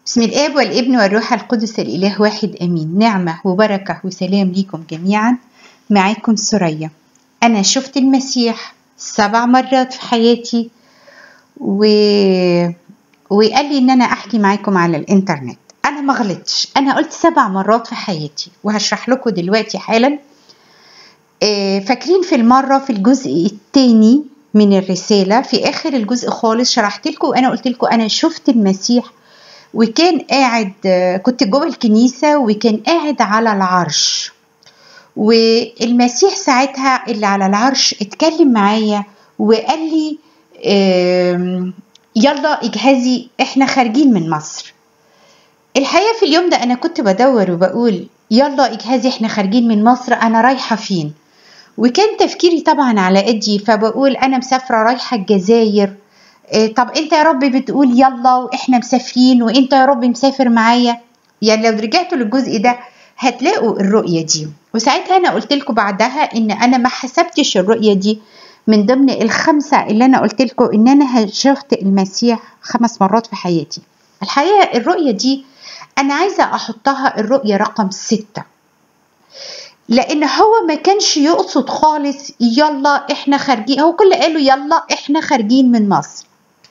بسم الآب والابن والروح القدس الإله واحد آمين نعمة وبركة وسلام ليكم جميعا معاكم سوريا أنا شفت المسيح سبع مرات في حياتي و... وقال لي إن أنا أحكي معاكم على الإنترنت أنا ما غلطتش أنا قلت سبع مرات في حياتي وهشرح لكم دلوقتي حالا آه، فاكرين في المرة في الجزء الثاني من الرسالة في آخر الجزء خالص شرحت لكم وأنا قلت لكم أنا شفت المسيح وكان قاعد كنت جوه الكنيسة وكان قاعد على العرش والمسيح ساعتها اللي على العرش اتكلم معايا وقال لي آم، يلا اجهزي احنا خارجين من مصر الحقيقة في اليوم ده أنا كنت بدور وبقول يلا اجهزي احنا خارجين من مصر أنا رايحة فين وكان تفكيري طبعا على قدي فبقول أنا مسافرة رايحة الجزائر إيه، طب انت يا رب بتقول يلا واحنا مسافرين وانت يا رب مسافر معايا يعني لو رجعتوا للجزء ده هتلاقوا الرؤية دي وساعتها انا قلت لكم بعدها ان انا ما حسبتش الرؤية دي من ضمن الخمسة اللي انا قلت لكم ان انا شفت المسيح خمس مرات في حياتي الحقيقة الرؤية دي انا عايزة احطها الرؤية رقم ستة لان هو ما كانش يقصد خالص يلا احنا خارجين هو كل قالوا يلا احنا خارجين من مصر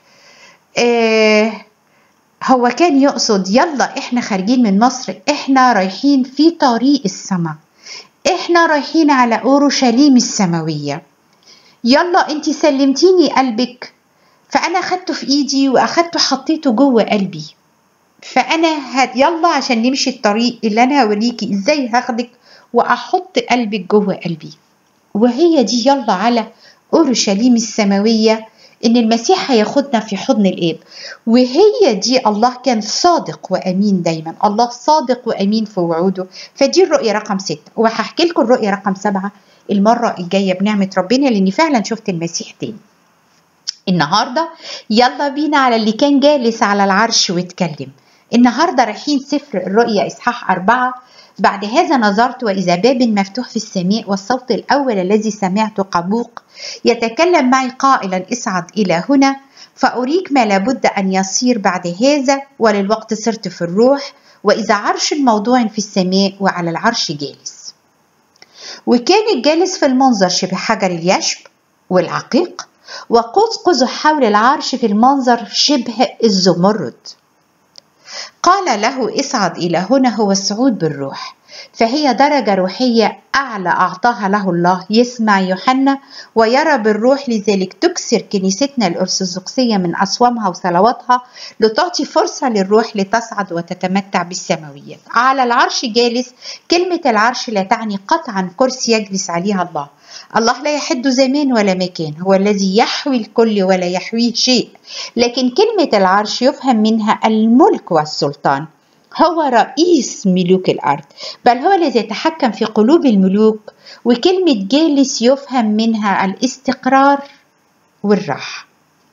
آه هو كان يقصد يلا احنا خارجين من مصر احنا رايحين في طريق السماء احنا رايحين على اورشليم السماويه يلا انت سلمتيني قلبك فانا اخدته في ايدي واخدته حطيته جوه قلبي فانا هد يلا عشان نمشي الطريق اللي انا هوريكي ازاي هاخدك واحط قلبك جوه قلبي وهي دي يلا على اورشليم السماويه ان المسيح هياخدنا في حضن الاب وهي دي الله كان صادق وامين دايما الله صادق وامين في وعوده فدي الرؤيه رقم ستة وهحكي لكم الرؤيه رقم سبعة المره الجايه بنعمه ربنا لاني فعلا شفت المسيح تاني النهارده يلا بينا على اللي كان جالس على العرش واتكلم النهارده رايحين سفر الرؤيا اصحاح أربعة بعد هذا نظرت وإذا باب مفتوح في السماء والصوت الأول الذي سمعته قبوق يتكلم معي قائلا اصعد إلى هنا فأريك ما لابد أن يصير بعد هذا وللوقت صرت في الروح وإذا عرش موضوع في السماء وعلى العرش جالس وكان الجالس في المنظر شبه حجر اليشب والعقيق وقوس قزح حول العرش في المنظر شبه الزمرد قال له اصعد إلى هنا هو الصعود بالروح فهي درجة روحية أعلى أعطاها له الله يسمع يوحنا ويرى بالروح لذلك تكسر كنيستنا الأرثوذكسية من أصوامها وصلواتها لتعطي فرصة للروح لتصعد وتتمتع بالسماويات على العرش جالس كلمة العرش لا تعني قطعا كرسي يجلس عليها الله الله لا يحد زمان ولا مكان هو الذي يحوي الكل ولا يحويه شيء لكن كلمة العرش يفهم منها الملك والسلطان هو رئيس ملوك الأرض بل هو الذي يتحكم في قلوب الملوك وكلمة جالس يفهم منها الاستقرار والراحة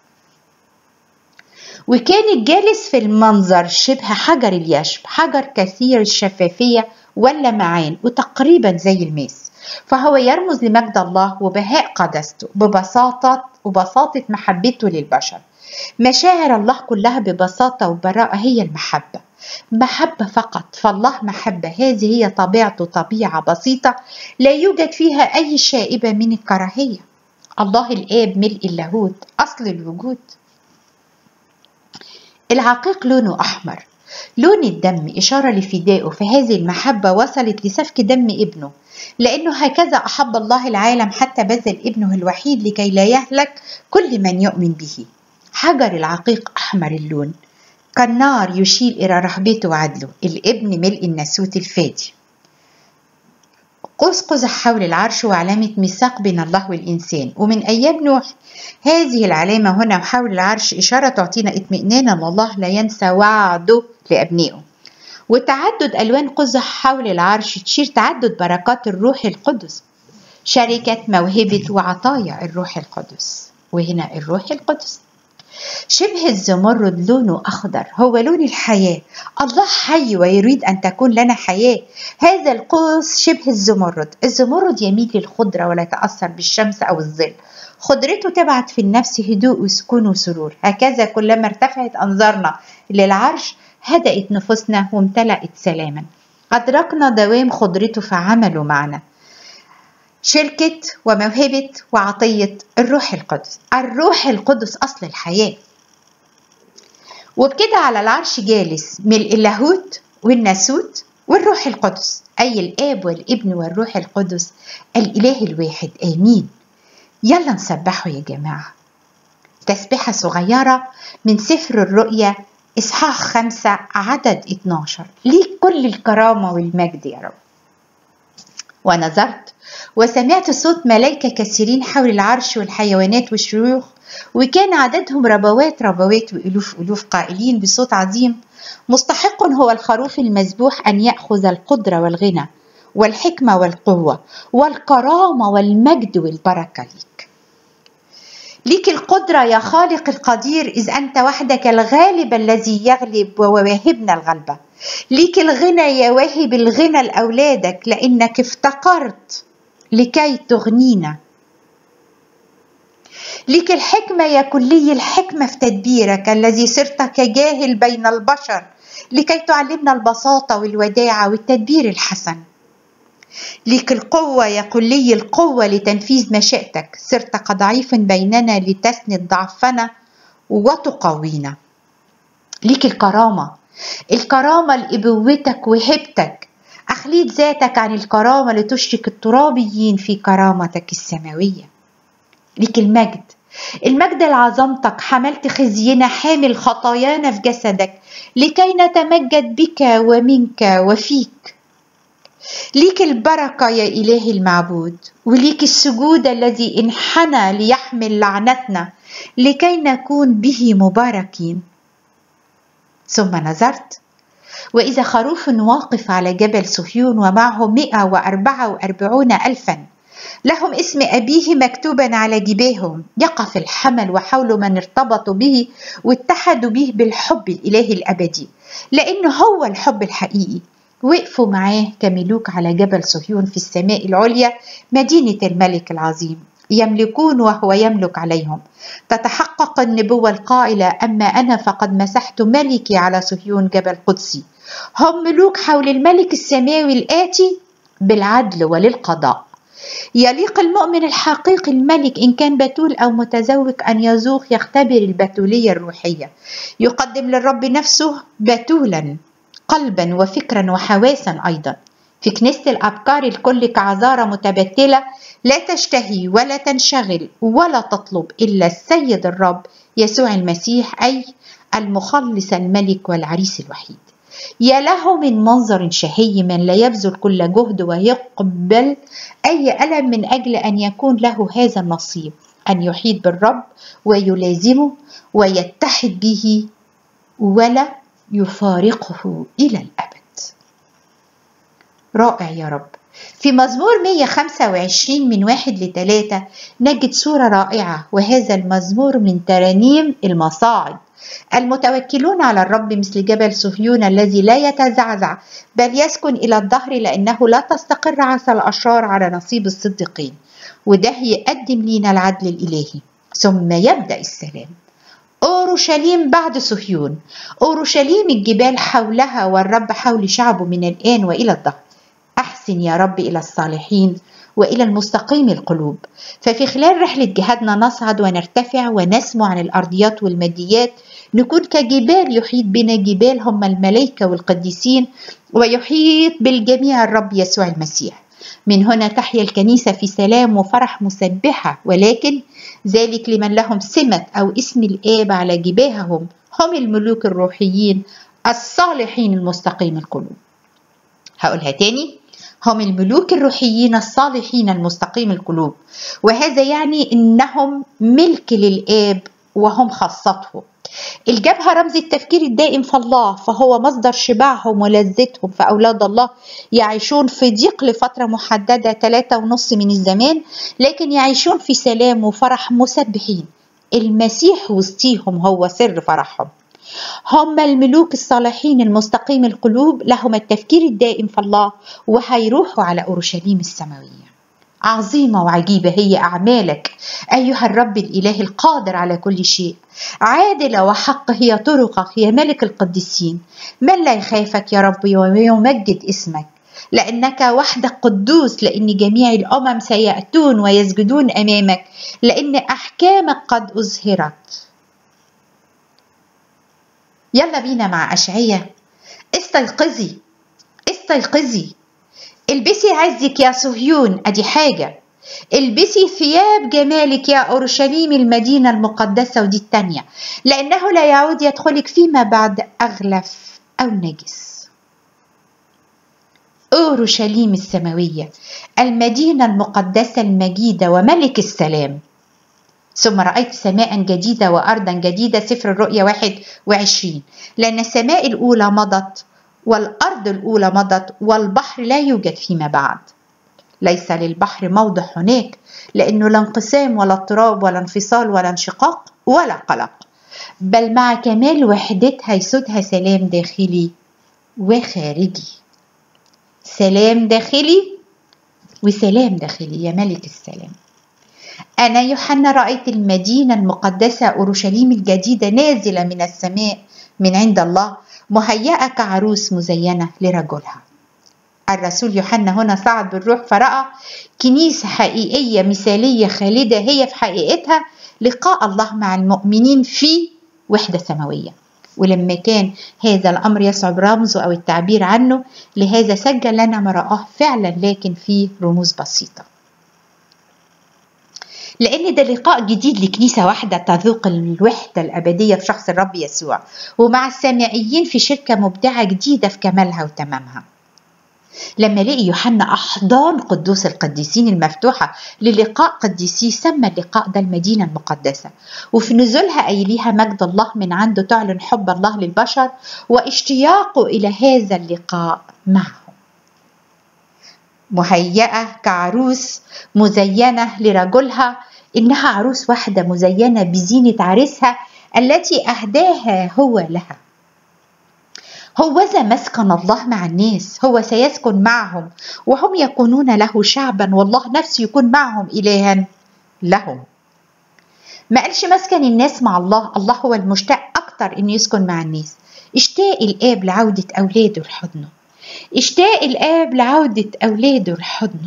وكان الجالس في المنظر شبه حجر اليشب حجر كثير الشفافية واللمعان وتقريبا زي الماس فهو يرمز لمجد الله وبهاء قدسته ببساطة وبساطة محبته للبشر مشاعر الله كلها ببساطة وبراءة هي المحبة محبة فقط فالله محبة هذه هي طبيعته طبيعة بسيطة لا يوجد فيها أي شائبة من الكراهية الله الآب ملء اللاهوت أصل الوجود العقيق لونه أحمر لون الدم إشارة لفدائه فهذه المحبة وصلت لسفك دم ابنه لأنه هكذا أحب الله العالم حتى بذل ابنه الوحيد لكي لا يهلك كل من يؤمن به حجر العقيق أحمر اللون كالنار يشير إلى رهبته وعدله الابن ملء الناسوت الفادي قوس قزح حول العرش وعلامة ميثاق بين الله والإنسان ومن أيام نوح هذه العلامة هنا وحول العرش إشارة تعطينا اطمئنانا أن الله لا ينسى وعده لأبنائه وتعدد ألوان قزح حول العرش تشير تعدد بركات الروح القدس شركة موهبة وعطايا الروح القدس وهنا الروح القدس شبه الزمرد لونه أخضر هو لون الحياة الله حي ويريد أن تكون لنا حياة هذا القوس شبه الزمرد الزمرد يميل للخضرة ولا يتأثر بالشمس أو الظل خضرته تبعت في النفس هدوء وسكون وسرور هكذا كلما ارتفعت أنظارنا للعرش هدأت نفوسنا وامتلأت سلاما أدركنا دوام قدرته في عمله معنا شركة وموهبة وعطية الروح القدس الروح القدس أصل الحياة وبكده على العرش جالس ملء اللاهوت والناسوت والروح القدس أي الآب والابن والروح القدس الإله الواحد آمين يلا نسبحه يا جماعة تسبيحة صغيرة من سفر الرؤيا إصحاح خمسة عدد 12 ليك كل الكرامة والمجد يا رب ونظرت وسمعت صوت ملائكة كثيرين حول العرش والحيوانات والشيوخ وكان عددهم ربوات ربوات وألوف ألوف قائلين بصوت عظيم مستحق هو الخروف المذبوح أن يأخذ القدرة والغنى والحكمة والقوة والكرامة والمجد والبركة ليك ليك القدرة يا خالق القدير إذ أنت وحدك الغالب الذي يغلب وواهبنا الغلبة ليك الغنى يا واهب الغنى لأولادك لأنك افتقرت لكي تغنينا ليك الحكمة يا كلي الحكمة في تدبيرك الذي صرت كجاهل بين البشر لكي تعلمنا البساطة والوداعة والتدبير الحسن ليك القوة يا كلي القوة لتنفيذ مشيئتك صرت كضعيف بيننا لتسند ضعفنا وتقوينا ليك الكرامة الكرامة لإبوتك وهبتك أخليت ذاتك عن الكرامة لتشرك الترابيين في كرامتك السماوية ليك المجد المجد لعظمتك حملت خزينا حامل خطايانا في جسدك لكي نتمجد بك ومنك وفيك ليك البركة يا إلهي المعبود وليك السجود الذي انحنى ليحمل لعنتنا لكي نكون به مباركين ثم نظرت وإذا خروف واقف على جبل صهيون ومعه مئة وأربعة وأربعون ألفا لهم اسم أبيه مكتوبا على جباههم يقف الحمل وحول من ارتبطوا به واتحدوا به بالحب الإلهي الأبدي لأنه هو الحب الحقيقي وقفوا معاه كملوك على جبل صهيون في السماء العليا مدينة الملك العظيم يملكون وهو يملك عليهم تتحقق النبوة القائلة أما أنا فقد مسحت ملكي على صهيون جبل قدسي هم ملوك حول الملك السماوي الآتي بالعدل وللقضاء يليق المؤمن الحقيقي الملك إن كان بتول أو متزوج أن يذوق يختبر البتولية الروحية يقدم للرب نفسه بتولا قلبا وفكرا وحواسا أيضا في كنيسة الأبكار الكل كعذارة متبتلة لا تشتهي ولا تنشغل ولا تطلب إلا السيد الرب يسوع المسيح أي المخلص الملك والعريس الوحيد يا له من منظر شهي من لا يبذل كل جهد ويقبل أي ألم من أجل أن يكون له هذا النصيب أن يحيط بالرب ويلازمه ويتحد به ولا يفارقه إلى الأبد رائع يا رب في مزمور 125 من واحد لثلاثة نجد صورة رائعة وهذا المزمور من ترانيم المصاعد المتوكلون على الرب مثل جبل صهيون الذي لا يتزعزع بل يسكن إلى الظهر لأنه لا تستقر عسى الأشرار على نصيب الصديقين وده يقدم لنا العدل الإلهي ثم يبدأ السلام أورشليم بعد صهيون أورشليم الجبال حولها والرب حول شعبه من الآن وإلى الظهر أحسن يا رب إلى الصالحين والى المستقيم القلوب ففي خلال رحله جهادنا نصعد ونرتفع ونسمو عن الارضيات والماديات نكون كجبال يحيط بنا جبال هم الملائكه والقديسين ويحيط بالجميع الرب يسوع المسيح من هنا تحيا الكنيسه في سلام وفرح مسبحه ولكن ذلك لمن لهم سمه او اسم الاب على جباههم هم الملوك الروحيين الصالحين المستقيم القلوب هقولها تاني هم الملوك الروحيين الصالحين المستقيم القلوب وهذا يعني انهم ملك للاب وهم خاصته الجبهة رمز التفكير الدائم في الله فهو مصدر شبعهم ولذتهم فأولاد الله يعيشون في ضيق لفترة محددة ثلاثة ونص من الزمان لكن يعيشون في سلام وفرح مسبحين المسيح وسطيهم هو سر فرحهم هم الملوك الصالحين المستقيم القلوب لهم التفكير الدائم في الله وهيروحوا على أورشليم السماوية عظيمة وعجيبة هي أعمالك أيها الرب الإله القادر على كل شيء عادلة وحق هي طرقك يا ملك القديسين من لا يخافك يا رب ويمجد اسمك لأنك وحدك قدوس لأن جميع الأمم سيأتون ويسجدون أمامك لأن أحكامك قد أظهرت يلا بينا مع أشعية استيقظي استيقظي البسي عزك يا صهيون ادي حاجة البسي ثياب جمالك يا أورشليم المدينة المقدسة ودي التانية لأنه لا يعود يدخلك فيما بعد أغلف أو نجس أورشليم السماوية المدينة المقدسة المجيدة وملك السلام ثم رأيت سماء جديدة وأرضا جديدة سفر الرؤيا 21 لأن السماء الأولى مضت والأرض الأولى مضت والبحر لا يوجد فيما بعد ليس للبحر موضع هناك لأنه لا انقسام ولا اضطراب ولا انفصال ولا انشقاق ولا قلق بل مع كمال وحدتها يسودها سلام داخلي وخارجي سلام داخلي وسلام داخلي يا ملك السلام أنا يوحنا رأيت المدينة المقدسة أورشليم الجديدة نازلة من السماء من عند الله مهيئة كعروس مزينة لرجلها الرسول يوحنا هنا صعد بالروح فرأى كنيسة حقيقية مثالية خالدة هي في حقيقتها لقاء الله مع المؤمنين في وحدة سماوية ولما كان هذا الأمر يصعب رمزه أو التعبير عنه لهذا سجل لنا ما رآه فعلا لكن في رموز بسيطة لأن ده لقاء جديد لكنيسة واحدة تذوق الوحدة الأبدية في شخص الرب يسوع ومع السامعيين في شركة مبدعة جديدة في كمالها وتمامها لما لقي يوحنا أحضان قدوس القديسين المفتوحة للقاء قديسي سمى اللقاء ده المدينة المقدسة وفي نزولها أيليها مجد الله من عنده تعلن حب الله للبشر واشتياقه إلى هذا اللقاء معهم مهيئة كعروس مزينة لرجلها إنها عروس واحدة مزينة بزينة عريسها التي أهداها هو لها هوذا مسكن الله مع الناس هو سيسكن معهم وهم يكونون له شعبا والله نفسه يكون معهم إلها لهم ما قالش مسكن الناس مع الله الله هو المشتاق أكتر إنه يسكن مع الناس اشتاق الآب لعودة أولاده لحضنه اشتاق الآب لعودة أولاده لحضنه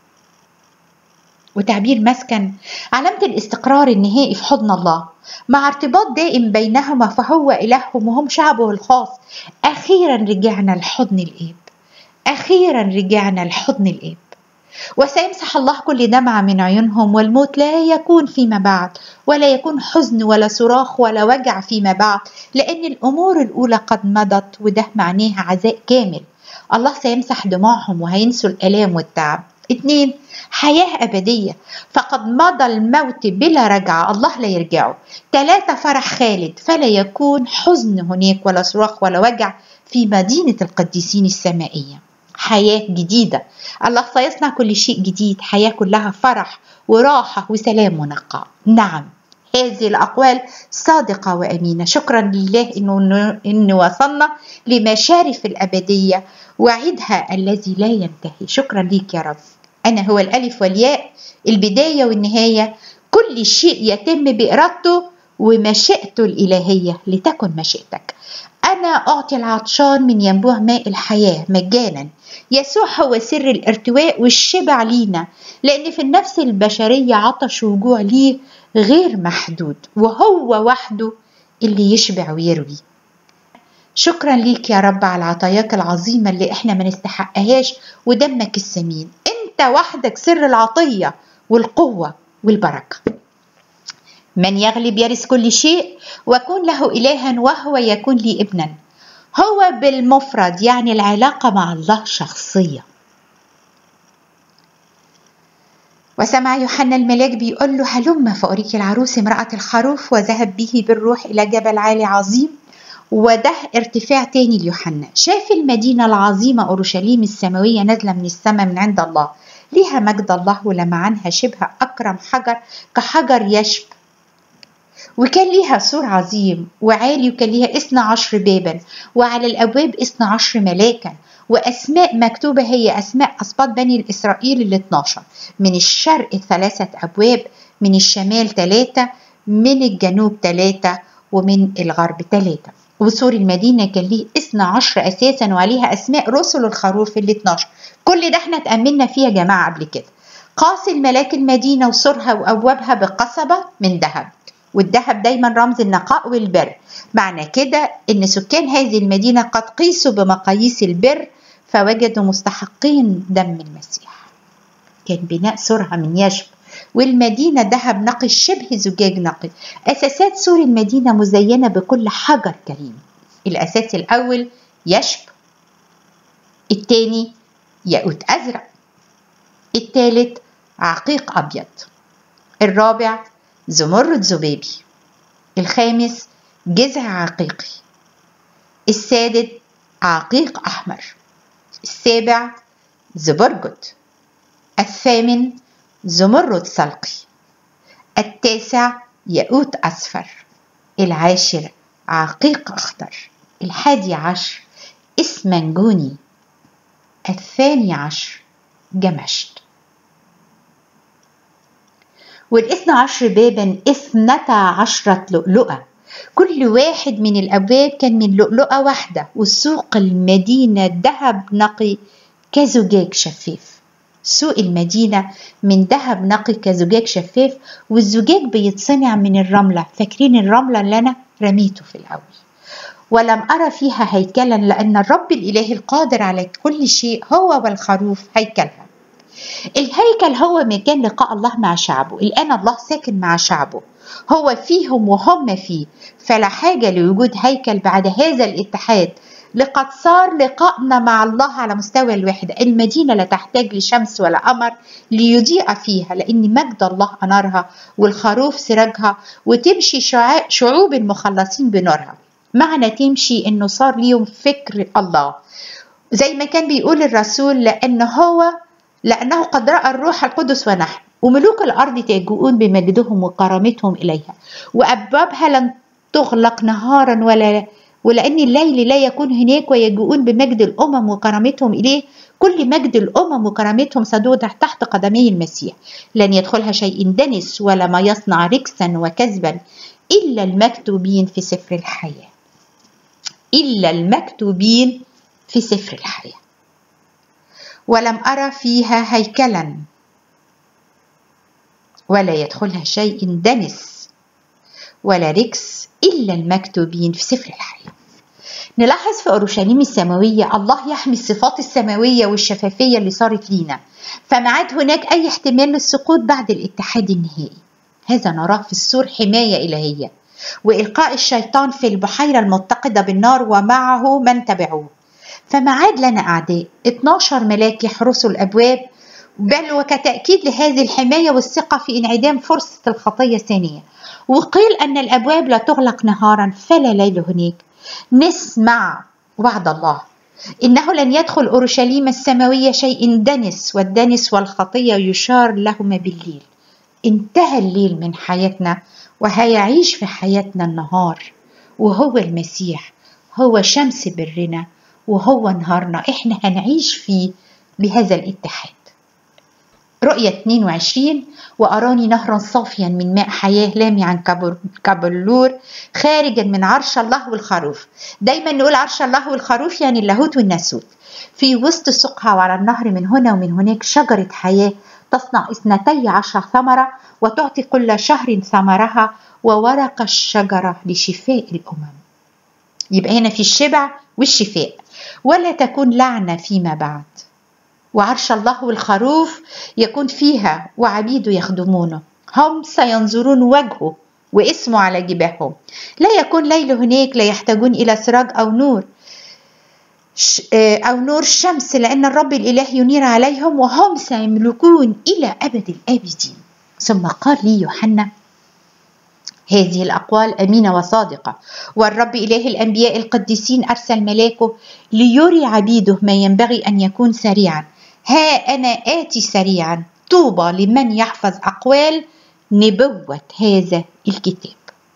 وتعبير مسكن علامة الاستقرار النهائي في حضن الله مع ارتباط دائم بينهما فهو إلههم وهم شعبه الخاص أخيرا رجعنا لحضن الآب أخيرا رجعنا لحضن الآب وسيمسح الله كل دمعة من عيونهم والموت لا يكون فيما بعد ولا يكون حزن ولا صراخ ولا وجع فيما بعد لأن الأمور الأولى قد مضت وده معناها عزاء كامل الله سيمسح دموعهم وهينسوا الآلام والتعب اتنين حياة أبدية فقد مضى الموت بلا رجعة الله لا يرجعه ثلاثة فرح خالد فلا يكون حزن هناك ولا صراخ ولا وجع في مدينة القديسين السمائية حياة جديدة الله سيصنع كل شيء جديد حياة كلها فرح وراحة وسلام ونقاء نعم هذه الأقوال صادقة وأمينة شكرا لله إنه, إنه وصلنا لمشارف الأبدية وعدها الذي لا ينتهي شكرا ليك يا رب أنا هو الألف والياء البداية والنهاية كل شيء يتم بإرادته ومشيئته الإلهية لتكن مشيئتك أنا أعطي العطشان من ينبوع ماء الحياة مجانا يسوع هو سر الارتواء والشبع لينا لأن في النفس البشرية عطش وجوع ليه غير محدود وهو وحده اللي يشبع ويروي شكرا ليك يا رب على عطاياك العظيمة اللي احنا ما نستحقهاش ودمك السمين انت وحدك سر العطية والقوة والبركة من يغلب يرث كل شيء وكن له إلها وهو يكون لي ابنا هو بالمفرد يعني العلاقة مع الله شخصية وسمع يوحنا الملاك بيقول له هلم فأريك العروس امرأة الخروف وذهب به بالروح إلى جبل عالي عظيم وده ارتفاع تاني ليوحنا شاف المدينة العظيمة أورشليم السماوية نازلة من السماء من عند الله ليها مجد الله ولمعانها شبه أكرم حجر كحجر يشب وكان ليها سور عظيم وعالي وكان ليها اثنى عشر بابا وعلى الأبواب اثنى عشر ملاكا وأسماء مكتوبة هي أسماء أسباط بني الإسرائيل ال 12 من الشرق ثلاثة أبواب من الشمال ثلاثة من الجنوب ثلاثة ومن الغرب ثلاثة وسور المدينة كان ليه اثنى عشر أساسا وعليها أسماء رسل الخروف ال 12 كل ده احنا تأملنا فيه يا جماعة قبل كده قاس الملاك المدينة وسورها وأبوابها بقصبة من ذهب والذهب دايما رمز النقاء والبر معنى كده ان سكان هذه المدينه قد قيسوا بمقاييس البر فوجدوا مستحقين دم المسيح كان بناء سورها من يشب والمدينة ذهب نقي شبه زجاج نقي أساسات سور المدينة مزينة بكل حجر كريم الأساس الأول يشب الثاني ياقوت أزرق الثالث عقيق أبيض الرابع زمرد زبابي الخامس جذع عقيقي السادس عقيق أحمر السابع زبرجد الثامن زمرد سلقي التاسع ياقوت أصفر العاشر عقيق أخضر الحادي عشر اسمنجوني الثاني عشر جمشت والاثنى عشر بابا اثنتا عشرة لؤلؤة كل واحد من الأبواب كان من لؤلؤة واحدة وسوق المدينة ذهب نقي كزجاج شفاف سوق المدينة من ذهب نقي كزجاج شفاف والزجاج بيتصنع من الرملة فاكرين الرملة اللي أنا رميته في الأول ولم أرى فيها هيكلا لأن الرب الإله القادر على كل شيء هو والخروف هيكلها الهيكل هو مكان لقاء الله مع شعبه الآن الله ساكن مع شعبه هو فيهم وهم فيه فلا حاجة لوجود هيكل بعد هذا الاتحاد لقد صار لقاءنا مع الله على مستوى الوحدة المدينة لا تحتاج لشمس ولا قمر ليضيء فيها لأن مجد الله أنارها والخروف سراجها وتمشي شعوب المخلصين بنورها معنى تمشي إنه صار ليهم فكر الله زي ما كان بيقول الرسول لأن هو لأنه قد رأى الروح القدس ونحن وملوك الأرض تجوؤون بمجدهم وكرامتهم إليها وأبوابها لن تغلق نهارا ولا ولأن الليل لا يكون هناك ويجوؤون بمجد الأمم وكرامتهم إليه كل مجد الأمم وكرامتهم ستوضع تحت قدمي المسيح لن يدخلها شيء دنس ولا ما يصنع ركسا وكذبا إلا المكتوبين في سفر الحياة إلا المكتوبين في سفر الحياة ولم أرى فيها هيكلا ولا يدخلها شيء دنس ولا ركس إلا المكتوبين في سفر الحياة نلاحظ في أورشليم السماوية الله يحمي الصفات السماوية والشفافية اللي صارت لينا فما عاد هناك أي احتمال للسقوط بعد الاتحاد النهائي هذا نراه في السور حماية إلهية وإلقاء الشيطان في البحيرة المتقدة بالنار ومعه من تبعوه فما عاد لنا أعداء 12 ملاك يحرسوا الأبواب بل وكتأكيد لهذه الحماية والثقة في انعدام فرصة الخطية ثانية وقيل أن الأبواب لا تغلق نهارا فلا ليل هناك نسمع وعد الله إنه لن يدخل أورشليم السماوية شيء دنس والدنس والخطية يشار لهما بالليل انتهى الليل من حياتنا وهيعيش في حياتنا النهار وهو المسيح هو شمس برنا وهو نهارنا احنا هنعيش فيه بهذا الاتحاد رؤية 22 وأراني نهرا صافيا من ماء حياة لامعا كبلور خارجا من عرش الله والخروف دايما نقول عرش الله والخروف يعني اللاهوت والناسوت في وسط سقها وعلى النهر من هنا ومن هناك شجرة حياة تصنع اثنتي عشر ثمرة وتعطي كل شهر ثمرها وورق الشجرة لشفاء الأمم يبقى هنا في الشبع والشفاء ولا تكون لعنة فيما بعد وعرش الله والخروف يكون فيها وعبيده يخدمونه هم سينظرون وجهه واسمه على جباههم لا يكون ليل هناك لا يحتاجون إلى سراج أو نور أو نور الشمس لأن الرب الإله ينير عليهم وهم سيملكون إلى أبد الآبدين ثم قال لي يوحنا هذه الأقوال أمينة وصادقة والرب إله الأنبياء القديسين أرسل ملاكه ليري عبيده ما ينبغي أن يكون سريعا ها أنا آتي سريعا طوبى لمن يحفظ أقوال نبوة هذا الكتاب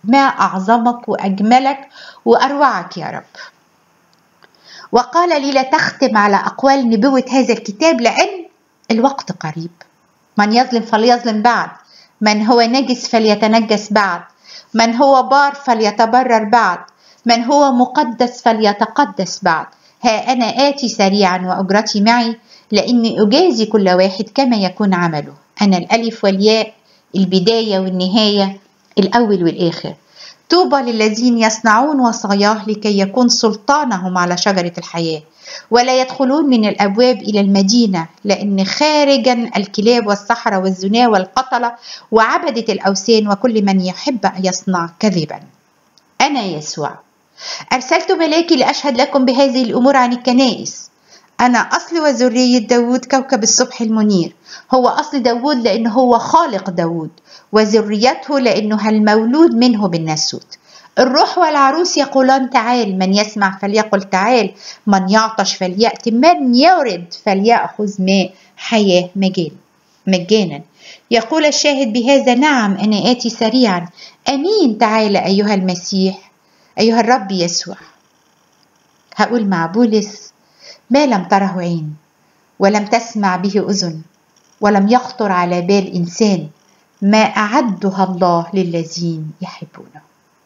ما أعظمك وأجملك وأروعك يا رب وقال لي لا تختم على أقوال نبوة هذا الكتاب لأن الوقت قريب من يظلم فليظلم بعد من هو نجس فليتنجس بعد من هو بار فليتبرر بعد من هو مقدس فليتقدس بعد ها أنا آتي سريعا وأجرتي معي لأني أجازي كل واحد كما يكون عمله أنا الألف والياء البداية والنهاية الأول والآخر طوبى للذين يصنعون وصاياه لكي يكون سلطانهم على شجرة الحياة ولا يدخلون من الأبواب إلى المدينة لأن خارجا الكلاب والسحرة والزنا والقتلة وعبدة الأوثان وكل من يحب أن يصنع كذبا أنا يسوع أرسلت ملاكي لأشهد لكم بهذه الأمور عن الكنائس أنا أصل وذرية داود كوكب الصبح المنير هو أصل داود لأنه هو خالق داود وذريته لأنه المولود منه بالناسوت الروح والعروس يقولان تعال من يسمع فليقل تعال من يعطش فليأتي من يورد فليأخذ ماء حياة مجانا يقول الشاهد بهذا نعم أنا آتي سريعا أمين تعال أيها المسيح أيها الرب يسوع هقول مع بولس ما لم تره عين ولم تسمع به أذن ولم يخطر على بال إنسان ما أعدها الله للذين يحبونه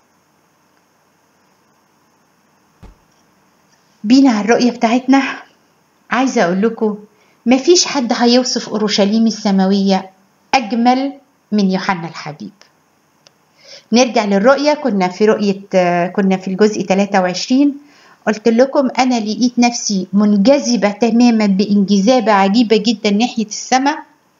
بينا على الرؤية بتاعتنا عايزة أقول لكم مفيش حد هيوصف أورشليم السماوية أجمل من يوحنا الحبيب نرجع للرؤية كنا في رؤية كنا في الجزء 23 قلت لكم أنا لقيت نفسي منجذبة تماما بانجذابة عجيبة جدا ناحية السماء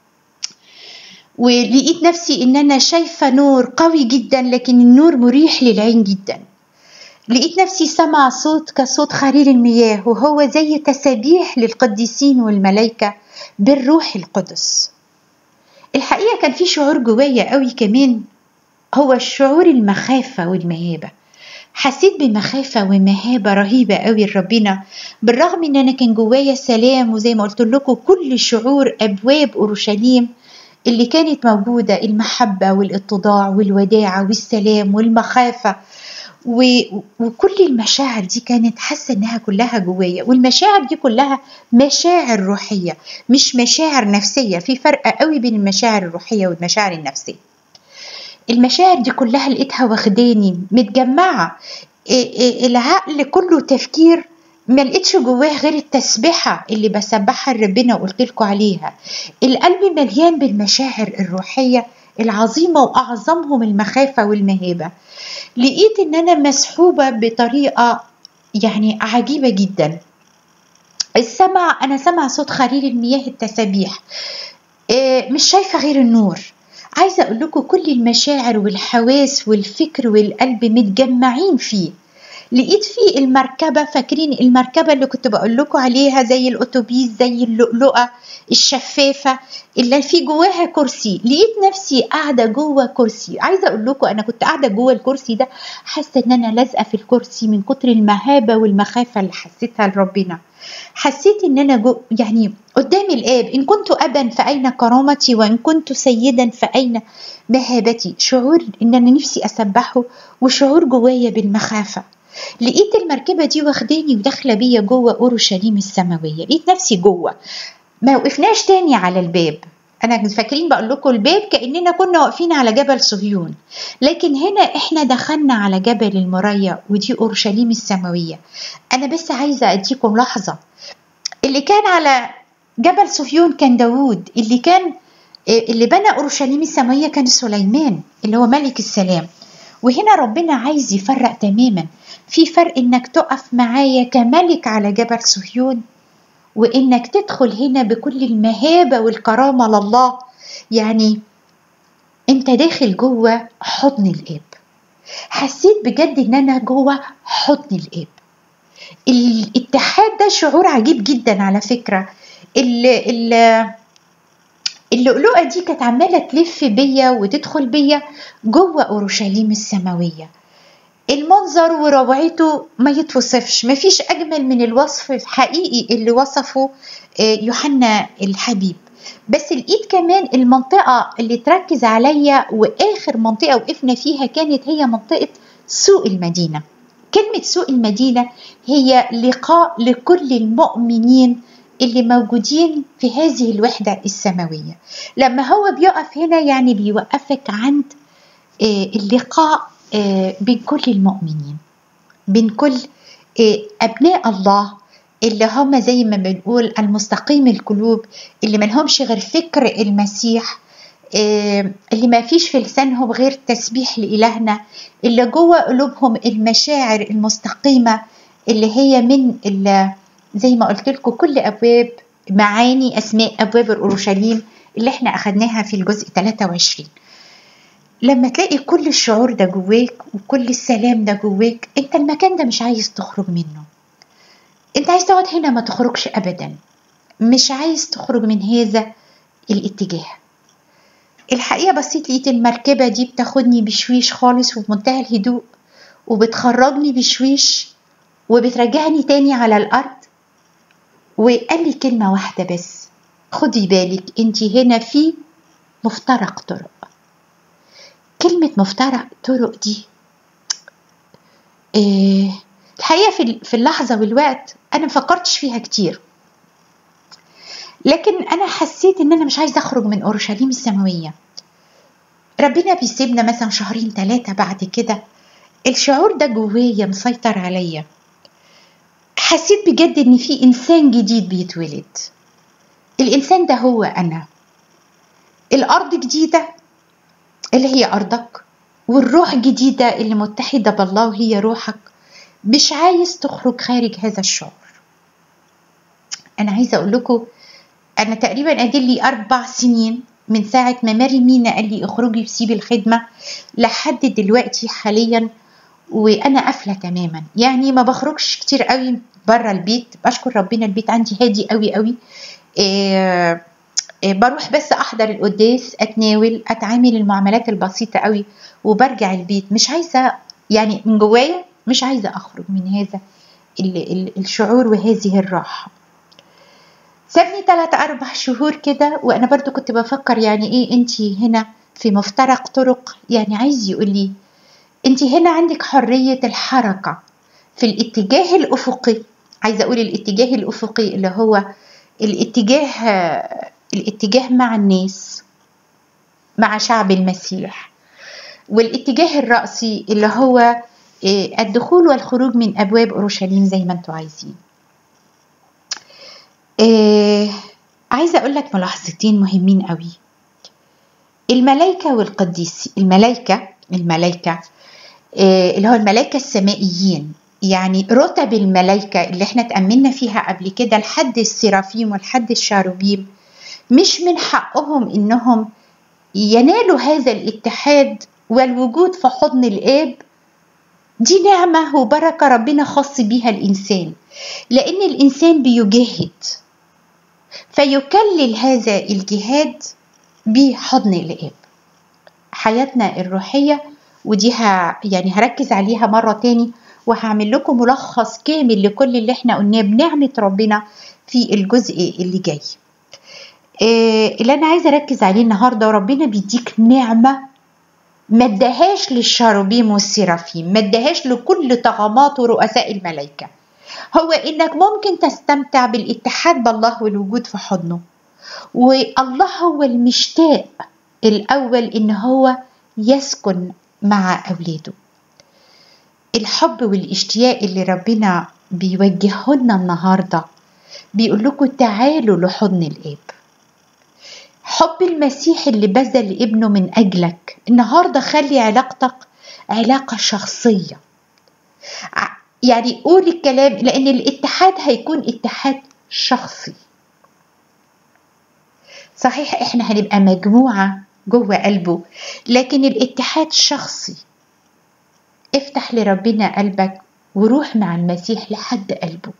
ولقيت نفسي إن أنا شايفة نور قوي جدا لكن النور مريح للعين جدا لقيت نفسي سمع صوت كصوت خرير المياه وهو زي تسابيح للقديسين والملائكة بالروح القدس الحقيقة كان في شعور جوايا قوي كمان هو الشعور المخافة والمهابة حسيت بمخافة ومهابة رهيبة قوي لربنا بالرغم ان انا كان جوايا سلام وزي ما قلت لكم كل شعور ابواب اورشليم اللي كانت موجودة المحبة والاتضاع والوداعة والسلام والمخافة و... وكل المشاعر دي كانت حاسة انها كلها جوايا والمشاعر دي كلها مشاعر روحية مش مشاعر نفسية في فرق قوي بين المشاعر الروحية والمشاعر النفسية المشاعر دي كلها لقيتها واخداني متجمعة العقل كله تفكير ما لقيتش جواه غير التسبيحة اللي بسبحها لربنا وقلت لكم عليها القلب مليان بالمشاعر الروحية العظيمة وأعظمهم المخافة والمهابة لقيت إن أنا مسحوبة بطريقة يعني عجيبة جدا السمع أنا سمع صوت خرير المياه التسابيح مش شايفة غير النور عايزة أقول لكم كل المشاعر والحواس والفكر والقلب متجمعين فيه لقيت فيه المركبة فاكرين المركبة اللي كنت بقول لكم عليها زي الأتوبيس زي اللؤلؤة الشفافة اللي في جواها كرسي لقيت نفسي قاعدة جوه كرسي عايزة أقول لكم أنا كنت قاعدة جوه الكرسي ده حاسة إن أنا لازقة في الكرسي من كتر المهابة والمخافة اللي حسيتها لربنا حسيت ان انا جو يعني قدام الاب ان كنت ابا فاين كرامتي وان كنت سيدا فاين مهابتي شعور ان انا نفسي اسبحه وشعور جوايا بالمخافه لقيت المركبه دي واخداني وداخله بيا جوه اورشليم السماويه لقيت نفسي جوه ما وقفناش تاني على الباب انا فاكرين بقول لكم الباب كاننا كنا واقفين على جبل صهيون لكن هنا احنا دخلنا على جبل المريا ودي اورشليم السماويه انا بس عايزه اديكم لحظه اللي كان على جبل صهيون كان داوود اللي كان اللي بنى اورشليم السماويه كان سليمان اللي هو ملك السلام وهنا ربنا عايز يفرق تماما في فرق انك تقف معايا كملك على جبل صهيون وانك تدخل هنا بكل المهابه والكرامه لله يعني انت داخل جوه حضن الاب حسيت بجد ان انا جوه حضن الاب الاتحاد ده شعور عجيب جدا على فكره اللؤلؤه دي كانت عماله تلف بيا وتدخل بيا جوه اورشليم السماويه المنظر وروعته ما يتوصفش مفيش أجمل من الوصف الحقيقي اللي وصفه يوحنا الحبيب بس لقيت كمان المنطقة اللي تركز عليا وآخر منطقة وقفنا فيها كانت هي منطقة سوق المدينة كلمة سوق المدينة هي لقاء لكل المؤمنين اللي موجودين في هذه الوحدة السماوية لما هو بيقف هنا يعني بيوقفك عند اللقاء بين كل المؤمنين بين كل أبناء الله اللي هم زي ما بنقول المستقيم القلوب اللي ملهمش غير فكر المسيح اللي ما فيش في لسانهم غير تسبيح لإلهنا اللي جوه قلوبهم المشاعر المستقيمة اللي هي من اللي زي ما قلت لكم كل أبواب معاني أسماء أبواب أورشليم اللي احنا أخدناها في الجزء 23 لما تلاقي كل الشعور ده جواك وكل السلام ده جواك انت المكان ده مش عايز تخرج منه انت عايز تقعد هنا ما تخرجش ابدا مش عايز تخرج من هذا الاتجاه الحقيقة بصيت لقيت المركبة دي بتاخدني بشويش خالص وبمنتهى الهدوء وبتخرجني بشويش وبترجعني تاني على الأرض وقال لي كلمة واحدة بس خدي بالك انت هنا في مفترق طرق كلمة مفترق طرق دي إيه الحقيقة في في اللحظة والوقت أنا مفكرتش فيها كتير لكن أنا حسيت إن أنا مش عايزة أخرج من أورشليم السماوية ربنا بيسيبنا مثلا شهرين ثلاثة بعد كده الشعور ده جوايا مسيطر عليا حسيت بجد إن في إنسان جديد بيتولد الإنسان ده هو أنا الأرض جديدة اللي هي أرضك والروح جديدة اللي متحدة بالله وهي روحك مش عايز تخرج خارج هذا الشعور أنا عايزة أقول لكم أنا تقريبا أدل لي أربع سنين من ساعة ما ماري مينا قال لي اخرجي وسيبي الخدمة لحد دلوقتي حاليا وأنا قافلة تماما يعني ما بخرجش كتير قوي بره البيت بشكر ربنا البيت عندي هادي قوي قوي إيه إيه بروح بس احضر القداس اتناول اتعامل المعاملات البسيطه قوي وبرجع البيت مش عايزه يعني من جوايا مش عايزه اخرج من هذا ال ال الشعور وهذه الراحه سابني ثلاث اربع شهور كده وانا برضو كنت بفكر يعني ايه انتي هنا في مفترق طرق يعني عايز يقول لي انتي هنا عندك حريه الحركه في الاتجاه الافقي عايزه اقول الاتجاه الافقي اللي هو الاتجاه الاتجاه مع الناس مع شعب المسيح والاتجاه الرأسي اللي هو الدخول والخروج من أبواب أورشليم زي ما انتوا عايزين عايزة أقول لك ملاحظتين مهمين قوي الملائكة والقديس الملائكة الملائكة اللي هو الملائكة السمائيين يعني رتب الملائكة اللي احنا تأملنا فيها قبل كده لحد السرافيم ولحد الشاروبيم مش من حقهم انهم ينالوا هذا الاتحاد والوجود في حضن الاب دي نعمة وبركة ربنا خاص بيها الإنسان لأن الإنسان بيجاهد فيكلل هذا الجهاد بحضن الآب حياتنا الروحية ودي ها يعني هركز عليها مرة تاني وهعمل لكم ملخص كامل لكل اللي احنا قلناه بنعمة ربنا في الجزء اللي جاي اللي انا عايزه اركز عليه النهارده وربنا بيديك نعمه ما اداهاش للشاروبيم والسرافيم ما اداهاش لكل طغمات ورؤساء الملائكه هو انك ممكن تستمتع بالاتحاد بالله والوجود في حضنه والله هو المشتاق الاول ان هو يسكن مع اولاده الحب والاشتياق اللي ربنا بيوجهه لنا النهارده بيقول لكم تعالوا لحضن الاب حب المسيح اللي بذل ابنه من أجلك النهاردة خلي علاقتك علاقة شخصية يعني قول الكلام لأن الاتحاد هيكون اتحاد شخصي صحيح احنا هنبقى مجموعة جوه قلبه لكن الاتحاد شخصي افتح لربنا قلبك وروح مع المسيح لحد قلبه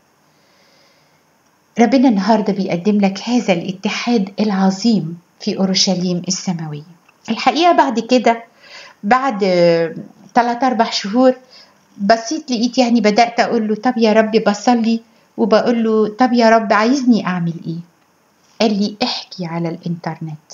ربنا النهاردة بيقدم لك هذا الاتحاد العظيم في أورشليم السماوية الحقيقة بعد كده بعد ثلاثة أربع شهور بسيط لقيت يعني بدأت أقول له طب يا رب بصلي وبقول له طب يا رب عايزني أعمل إيه قال لي احكي على الانترنت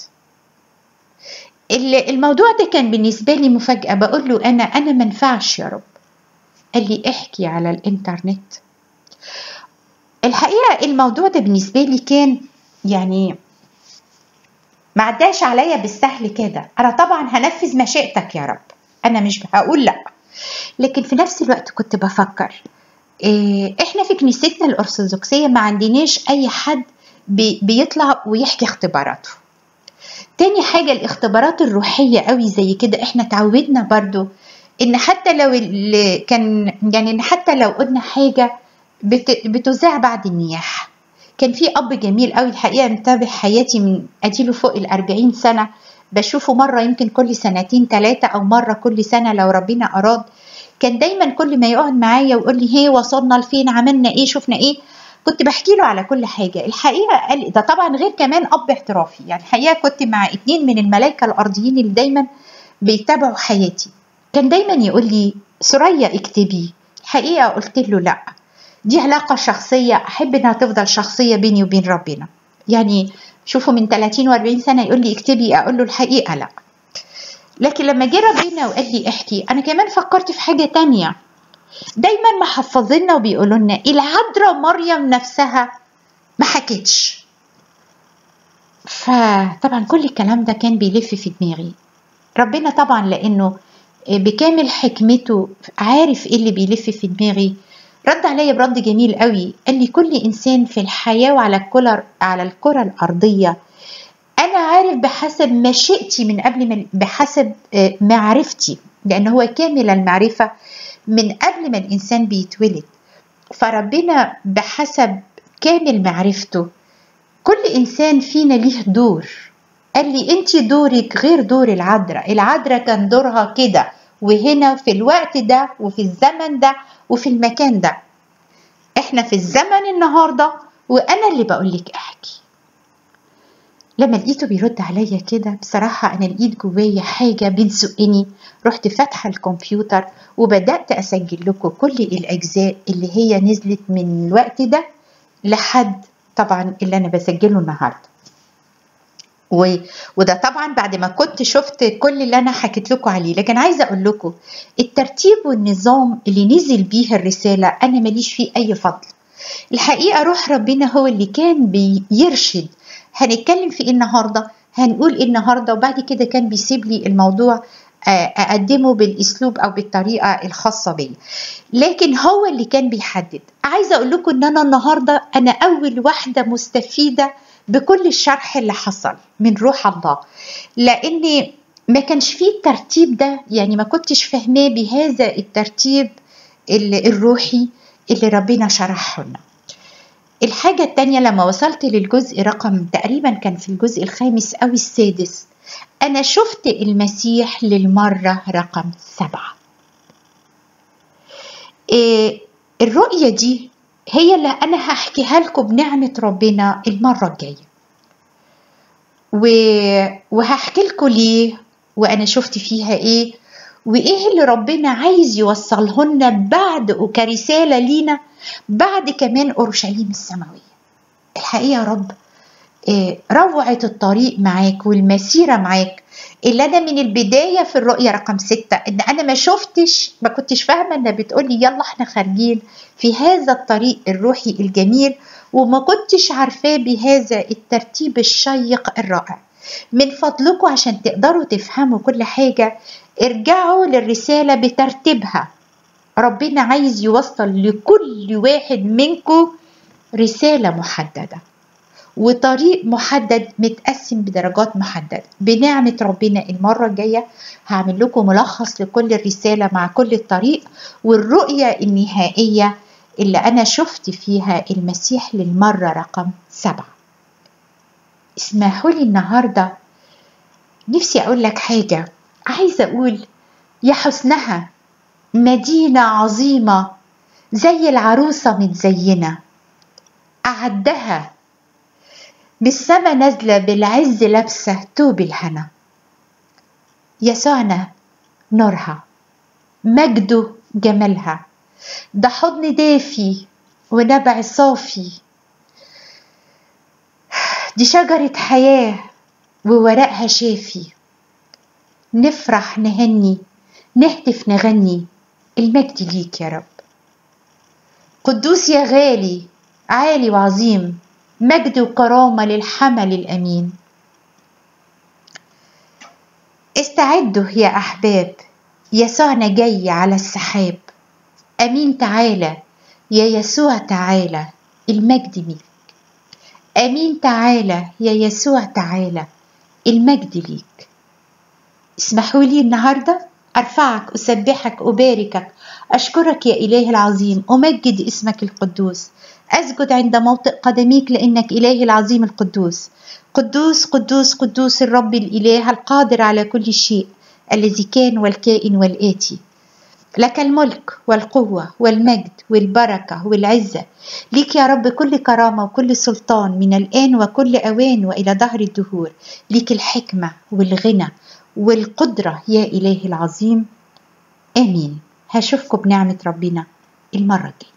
الموضوع ده كان بالنسبة لي مفاجأة بقول له أنا أنا منفعش يا رب قال لي احكي على الانترنت الحقيقة الموضوع ده بالنسبة لي كان يعني ما عداش عليا بالسهل كده أنا طبعا هنفذ مشيئتك يا رب أنا مش هقول لأ لكن في نفس الوقت كنت بفكر إيه احنا في كنيستنا الأرثوذكسية ما عندناش أي حد بي بيطلع ويحكي اختباراته تاني حاجة الاختبارات الروحية قوي زي كده احنا تعودنا برضو ان حتى لو اللي كان يعني ان حتى لو قلنا حاجة بتذاع بعد النياح كان في اب جميل قوي الحقيقة متابع حياتي من اديله فوق الأربعين سنة بشوفه مرة يمكن كل سنتين ثلاثة أو مرة كل سنة لو ربنا أراد كان دايما كل ما يقعد معايا ويقول لي هي وصلنا لفين عملنا ايه شفنا ايه كنت بحكي له على كل حاجة الحقيقة قال ده طبعا غير كمان أب احترافي يعني الحقيقة كنت مع اتنين من الملائكة الأرضيين اللي دايما بيتابعوا حياتي كان دايما يقول لي سوريا اكتبي الحقيقة قلت له لا دي علاقة شخصية أحب إنها تفضل شخصية بيني وبين ربنا يعني شوفوا من 30 و40 سنة يقول لي اكتبي أقول له الحقيقة لا لكن لما جه ربنا وقال لي احكي أنا كمان فكرت في حاجة تانية دايما محفظينا وبيقولوا لنا العذراء مريم نفسها ما حكتش فطبعا كل الكلام ده كان بيلف في دماغي ربنا طبعا لانه بكامل حكمته عارف ايه اللي بيلف في دماغي رد عليا برد جميل قوي قال لي كل انسان في الحياه وعلى الكره على الكره الارضيه انا عارف بحسب مشيئتي من قبل ما بحسب معرفتي لان هو كامل المعرفه من قبل ما الإنسان بيتولد فربنا بحسب كامل معرفته كل إنسان فينا ليه دور قال لي انت دورك غير دور العذراء العذراء كان دورها كده وهنا في الوقت ده وفي الزمن ده وفي المكان ده احنا في الزمن النهارده وانا اللي بقول لك احكي لما لقيته بيرد عليا كده بصراحة أنا لقيت جوايا حاجة بتزقني رحت فاتحة الكمبيوتر وبدأت أسجل لكم كل الأجزاء اللي هي نزلت من الوقت ده لحد طبعا اللي أنا بسجله النهاردة و... وده طبعا بعد ما كنت شفت كل اللي أنا حكيت لكم عليه لكن عايزة أقول لكم الترتيب والنظام اللي نزل بيه الرسالة أنا ماليش فيه أي فضل الحقيقة روح ربنا هو اللي كان بيرشد هنتكلم في ايه النهارده هنقول ايه النهارده وبعد كده كان بيسيب لي الموضوع اقدمه بالاسلوب او بالطريقه الخاصه بيا لكن هو اللي كان بيحدد عايزه اقول لكم ان انا النهارده انا اول واحده مستفيده بكل الشرح اللي حصل من روح الله لان ما كانش فيه الترتيب ده يعني ما كنتش فاهماه بهذا الترتيب الروحي اللي ربنا شرحه لنا الحاجة التانية لما وصلت للجزء رقم تقريبا كان في الجزء الخامس أو السادس أنا شفت المسيح للمرة رقم سبعة إيه الرؤية دي هي اللي أنا هحكيها لكم بنعمة ربنا المرة الجاية و... وهحكي لكم ليه وأنا شفت فيها إيه وإيه اللي ربنا عايز يوصله لنا بعد وكرسالة لينا بعد كمان أورشليم السماوية الحقيقة يا رب روعة الطريق معاك والمسيرة معاك اللي أنا من البداية في الرؤية رقم ستة إن أنا ما شفتش ما كنتش فاهمة إنها بتقولي يلا إحنا خارجين في هذا الطريق الروحي الجميل وما كنتش عارفاه بهذا الترتيب الشيق الرائع من فضلكم عشان تقدروا تفهموا كل حاجة ارجعوا للرسالة بترتيبها ربنا عايز يوصل لكل واحد منكم رسالة محددة وطريق محدد متقسم بدرجات محددة بنعمة ربنا المرة الجاية هعمل لكم ملخص لكل الرسالة مع كل الطريق والرؤية النهائية اللي أنا شفت فيها المسيح للمرة رقم سبعة اسمحوا لي النهاردة نفسي أقول لك حاجة عايزة أقول يا حسنها مدينة عظيمة زي العروسة متزينة أعدها بالسما نازلة بالعز لابسة توب الهنا يسوعنا نورها مجده جمالها ده حضن دافي ونبع صافي دي شجرة حياة وورقها شافي نفرح نهني نهتف نغني المجد ليك يا رب قدوس يا غالي عالي وعظيم مجد وكرامة للحمل الأمين استعدوا يا أحباب يسوعنا جاي على السحاب أمين تعالى يا يسوع تعالى المجد ليك امين تعالى يا يسوع تعالى المجد ليك اسمحوا لي النهارده ارفعك اسبحك اباركك اشكرك يا الهي العظيم امجد اسمك القدوس اسجد عند موطئ قدميك لانك الهي العظيم القدوس قدوس قدوس قدوس الرب الاله القادر على كل شيء الذي كان والكائن والاتي لك الملك والقوة والمجد والبركة والعزة ليك يا رب كل كرامة وكل سلطان من الآن وكل أوان وإلى دهر الدهور ليك الحكمة والغنى والقدرة يا إلهي العظيم آمين هشوفكم بنعمة ربنا المرة الجاية